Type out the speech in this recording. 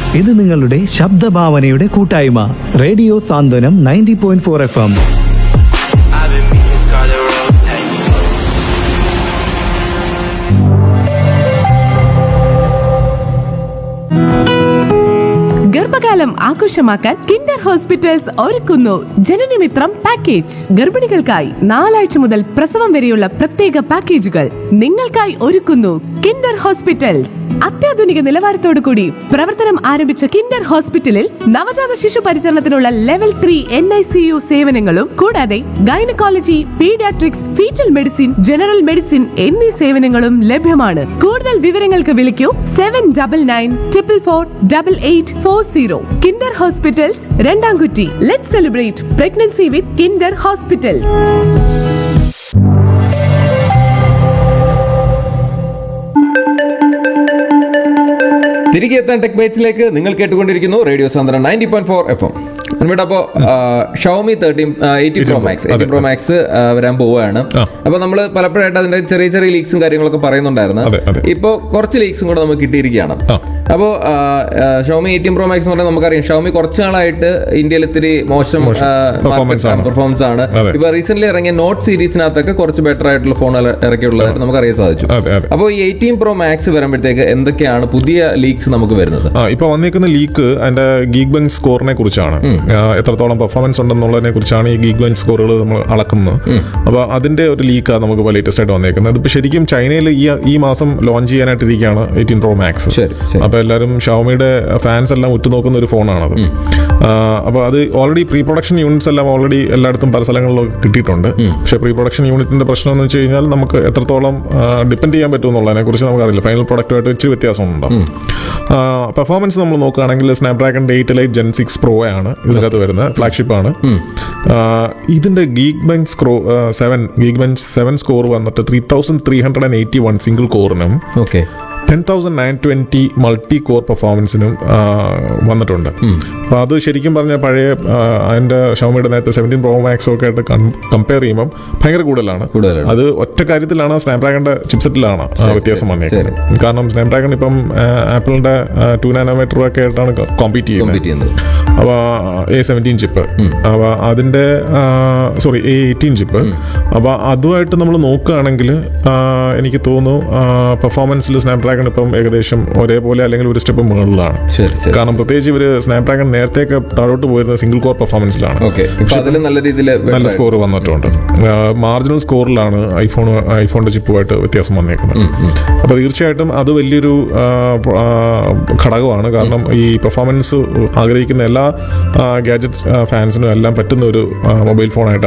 ഇത് നിങ്ങളുടെ ശബ്ദഭാവനയുടെ കൂട്ടായ്മ radio Santhwanam ninety point four F M I've been missing Scarlet Road. Hey. ഗർഭകാലം ആഘോഷമാക്കാൻ കിൻഡർ ഹോസ്പിറ്റൽസ് ഒരുക്കുന്നു ജനനമിത്രം പാക്കേജ് ഗർഭിണികൾക്കായി നാലാഴ്ച മുതൽ പ്രസവം വരെയുള്ള പ്രത്യേക പാക്കേജുകൾ നിങ്ങൾക്കായി ഒരുക്കുന്നു കിൻഡർ ഹോസ്പിറ്റൽസ് അത്യാധുനിക നിലവാരത്തോടു കൂടി പ്രവർത്തനം ആരംഭിച്ച കിൻഡർ ഹോസ്പിറ്റലിൽ നവജാത ശിശു പരിചരണത്തിനുള്ള level three N I C U സേവനങ്ങളും കൂടാതെ gynaecology paediatrics foetal medicine general medicine എന്നീ സേവനങ്ങളും ലഭ്യമാണ് കൂടുതൽ വിവരങ്ങൾക്ക് വിളിക്കൂ seven double nine triple four double eight four zero Kinder hospitals രണ്ടാംകുറ്റി let celebrate pregnancy with Kinder hospitals തിരികെ എത്താൻ ടെക് ബൈറ്റ്സിലേക്ക് നിങ്ങൾ കേട്ടുകൊണ്ടിരിക്കുന്നു റേഡിയോ സാന്ദ്രൻ ninety point four F M ഇവിടെ അപ്പോ Xiaomi thirteen eighty pro max eighty pro max വരാൻ പോവുകയാണ് ആ. അപ്പൊ നമ്മൾ പലപ്പോഴായിട്ട് അതിന്റെ ചെറിയ ചെറിയ ലീക്സും കാര്യങ്ങളൊക്കെ പറയുന്നുണ്ടായിരുന്നു അതെ, അതെ. ഇപ്പോ കുറച്ച് ലീക്സും കൂടെ നമുക്ക് കിട്ടിയിരിക്കുകയാണ് ആ. അപ്പോൾ ഷവമി എയ്റ്റീൻ പ്രോ മാക്സ് എന്ന് പറഞ്ഞാൽ നമുക്കറിയാം ഷവമി കുറച്ച് നാളായിട്ട് ഇന്ത്യയിൽ ഇത്തിരി മോശം മോശം performance ആണ്. പെർഫോമൻസ് ആണ് അതെ. ഇപ്പൊ റീസെന്റ് ഇറങ്ങിയ നോട്ട് സീരീസിനകത്തൊക്കെ കുറച്ച് ബെറ്റർ ആയിട്ടുള്ള ഫോണുകൾ ഇറക്കിയുള്ളതായിട്ട് നമുക്ക് അറിയാൻ സാധിച്ചു അതെ, അതെ. അപ്പോൾ ഈ എയ്റ്റീൻ പ്രോ മാക്സ് വരുമ്പോഴത്തേക്ക് എന്തൊക്കെയാണ് പുതിയ ലീക്സ് നമുക്ക് വരുന്നത് ആ ഇപ്പൊ വന്നിരിക്കുന്ന ലീക്ക് അതിന്റെ ഗീഗ് ബെഞ്ച് സ്കോറിനെ കുറിച്ചാണ് ആ, എത്രത്തോളം പെർഫോമൻസ് ഉണ്ടെന്നുള്ളതിനെ കുറിച്ചാണ് ഈ ഗീഗ് ബെഞ്ച് സ്കോറുകൾ നമ്മൾ അളക്കുന്നത് അപ്പൊ അതിന്റെ ഒരു ലീക്കാണ് നമുക്ക് ഇപ്പോൾ ലേറ്റസ്റ്റ് ആയിട്ട് വന്നേക്കുന്നത് ഇതിപ്പോ ശരിക്കും ചൈനയിൽ ഈ ഈ മാസം ലോഞ്ച് ചെയ്യാനായിട്ടിരിക്കുകയാണ് എയ്റ്റീൻ പ്രോ മാക്സ് ശരി, ശരി. അപ്പൊ എല്ലാവരും ഷവമിയുടെ ഫാൻസ് എല്ലാം ഉറ്റുനോക്കുന്ന ഒരു ഫോണാണത് അപ്പോൾ അത് ഓൾറെഡി പ്രീ പ്രൊഡക്ഷൻ യൂണിറ്റ്സ് എല്ലാം ഓൾറെഡി എല്ലായിടത്തും പല സ്ഥലങ്ങളിലും കിട്ടിയിട്ടുണ്ട് പക്ഷേ പ്രീ പ്രൊഡക്ഷൻ യൂണിറ്റിന്റെ പ്രശ്നം എന്ന് വെച്ച് കഴിഞ്ഞാൽ നമുക്ക് എത്രത്തോളം ഡിപ്പെൻഡ് ചെയ്യാൻ പറ്റും എന്നുള്ളതിനെ കുറിച്ച് നമുക്കറിയില്ല ഫൈനൽ പ്രൊഡക്റ്റുമായിട്ട് ഇച്ചിരി വ്യത്യാസമുണ്ടാവും പെർഫോമൻസ് നമ്മൾ നോക്കുകയാണെങ്കിൽ Snapdragon eight light gen six pro ആണ് ഇതിനകത്ത് വരുന്നത് ഫ്ലാഗ്ഷിപ്പ് ആണ് ആ, ഇതിന്റെ Geekbench score seven Geekbench seven score വന്നിട്ട് three thousand three hundred and eighty one single കോറിനും okay ten thousand nine twenty multi core പെർഫോമൻസിനും വന്നിട്ടുണ്ട് അപ്പൊ അത് ശരിക്കും പറഞ്ഞാൽ പഴയ ആ, അതിന്റെ ഷോമിയുടെ നേരത്തെ സെവൻറ്റീൻ പ്രോ മാക്സോ ഒക്കെ ആയിട്ട് കമ്പയർ ചെയ്യുമ്പോൾ ഭയങ്കര കൂടുതലാണ് കൂടുതലാണ്. അത് ഒറ്റ കാര്യത്തിലാണ് സ്നാപ്ഡ്രാഗണിന്റെ ചിപ്സെറ്റിലാണ് വ്യത്യാസം വന്നേക്കുന്നത് കാരണം സ്നാപ്ഡ്രാഗൺ ഇപ്പം ആപ്പിളിന്റെ ടു നാനോമീറ്റർ ഒക്കെ ആയിട്ടാണ് കോമ്പീറ്റ് കോമ്പീറ്റ് ചെയ്യുന്നത് ചെയ്യുന്നത് അപ്പോൾ എ സെവൻറ്റീൻ ചിപ്പ് അപ്പോൾ അതിൻ്റെ സോറി എ എയ്റ്റീൻ ചിപ്പ് അപ്പോൾ അതുമായിട്ട് നമ്മൾ നോക്കുകയാണെങ്കിൽ എനിക്ക് തോന്നുന്നു പെർഫോമൻസിൽ സ്നാപ്ഡ്രാഗൺ ഇപ്പം ഏകദേശം ഒരേപോലെ അല്ലെങ്കിൽ ഒരു സ്റ്റെപ്പ് മുകളിലാണ് ശരി ശരി കാരണം പ്രത്യേകിച്ച് ഇവർ സ്നാപ്ഡ്രാഗൺ നേരത്തെയൊക്കെ താഴോട്ട് പോയിരുന്നത് സിംഗിൾ കോർ പെർഫോമൻസിലാണ് ഓക്കെ ഇപ്പൊ അതിൽ നല്ല രീതിയിൽ നല്ല സ്കോർ വന്നിട്ടുണ്ട് മാർജിനൽ സ്കോറിലാണ് ഐഫോൺ ഐഫോണിന്റെ ചിപ്പുമായിട്ട് വ്യത്യാസം വന്നേക്കുന്നത് അപ്പോൾ തീർച്ചയായിട്ടും അത് വലിയൊരു ആ, പ- ആ, ഘടകമാണ് കാരണം ഈ പെർഫോമൻസ് ആഗ്രഹിക്കുന്ന എല്ലാ ഗാഡ്ജറ്റ് ഫാൻസിനും എല്ലാം പറ്റുന്ന ഒരു മൊബൈൽ ഫോണായിട്ടാണ്